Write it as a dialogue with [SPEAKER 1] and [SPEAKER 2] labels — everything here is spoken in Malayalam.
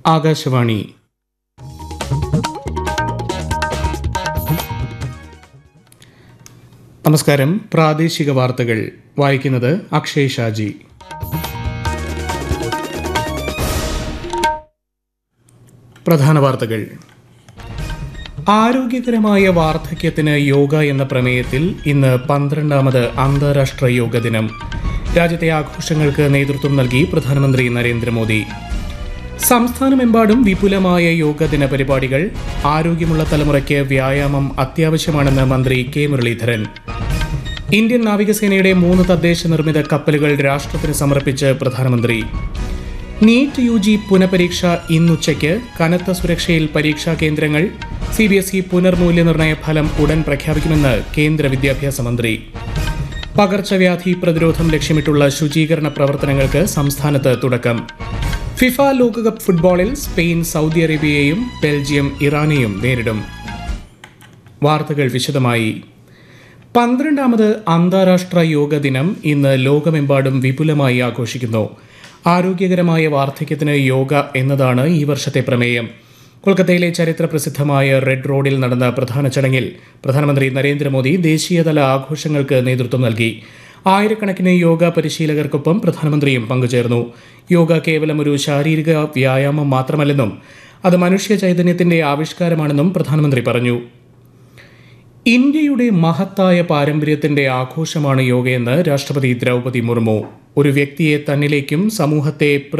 [SPEAKER 1] ആകാശവാണി നമസ്കാരം പ്രാദേശിക വാർത്തകൾ വായിക്കുന്നത് അക്ഷയ് ഷാജി പ്രധാന വാർത്തകൾ ആരോഗ്യകരമായ വാർദ്ധക്യത്തിന് യോഗ എന്ന പ്രമേയത്തിൽ ഇന്ന് പന്ത്രണ്ടാമത് അന്താരാഷ്ട്ര യോഗ ദിനം രാജ്യത്തെ ആഘോഷങ്ങൾക്ക് നേതൃത്വം നൽകി പ്രധാനമന്ത്രി നരേന്ദ്രമോദി സംസ്ഥാനമെമ്പാടും വിപുലമായ യോഗ ദിന പരിപാടികൾ ആരോഗ്യമുള്ള തലമുറയ്ക്ക് വ്യായാമം അത്യാവശ്യമാണെന്ന് മന്ത്രി കെ മുരളീധരൻ ഇന്ത്യൻ നാവികസേനയുടെ മൂന്ന് തദ്ദേശ നിർമ്മിത കപ്പലുകൾ രാഷ്ട്രത്തിന് സമർപ്പിച്ച് പ്രധാനമന്ത്രി നീറ്റ് യു ജി പുനഃപരീക്ഷ ഇന്നുച്ചയ്ക്ക് കനത്ത സുരക്ഷയിൽ പരീക്ഷാ കേന്ദ്രങ്ങൾ സി ബി എസ് ഇ പുനർമൂല്യനിർണ്ണയ ഫലം ഉടൻ പ്രഖ്യാപിക്കുമെന്ന് കേന്ദ്ര വിദ്യാഭ്യാസ മന്ത്രി പകർച്ചവ്യാധി പ്രതിരോധം ലക്ഷ്യമിട്ടുള്ള ശുചീകരണ പ്രവർത്തനങ്ങൾക്ക് സംസ്ഥാനത്ത് തുടക്കം ഫിഫ ലോകകപ്പ് ഫുട്ബോളിൽ സ്പെയിൻ സൗദി അറേബ്യയെയും ബെൽജിയം ഇറാനെയും നേരിടും വാർത്തകൾ വിശദമായി പന്ത്രണ്ടാമത് അന്താരാഷ്ട്ര യോഗ ദിനം ഇന്ന് ലോകമെമ്പാടും വിപുലമായി ആഘോഷിക്കുന്നു ആരോഗ്യകരമായ വാർദ്ധക്യത്തിന് യോഗ എന്നതാണ് ഈ വർഷത്തെ പ്രമേയം കൊൽക്കത്തയിലെ ചരിത്ര പ്രസിദ്ധമായ റെഡ് റോഡിൽ നടന്ന പ്രധാന ചടങ്ങിൽ പ്രധാനമന്ത്രി നരേന്ദ്രമോദി ദേശീയതല ആഘോഷങ്ങൾക്ക് നേതൃത്വം നൽകി ആയിരക്കണക്കിന് യോഗ പരിശീലകർക്കൊപ്പം പ്രധാനമന്ത്രിയും പങ്കുചേർന്നു യോഗ കേവലം ഒരു ശാരീരിക വ്യായാമം മാത്രമല്ലെന്നും അത് മനുഷ്യ ചൈതന്യത്തിന്റെ ആവിഷ്കാരമാണെന്നും പ്രധാനമന്ത്രി പറഞ്ഞു ഇന്ത്യയുടെ മഹത്തായ പാരമ്പര്യത്തിന്റെ ആഘോഷമാണ് യോഗയെന്ന് രാഷ്ട്രപതി ദ്രൗപതി മുർമു ഒരു വ്യക്തിയെ തന്നിലേക്കും സമൂഹത്തെ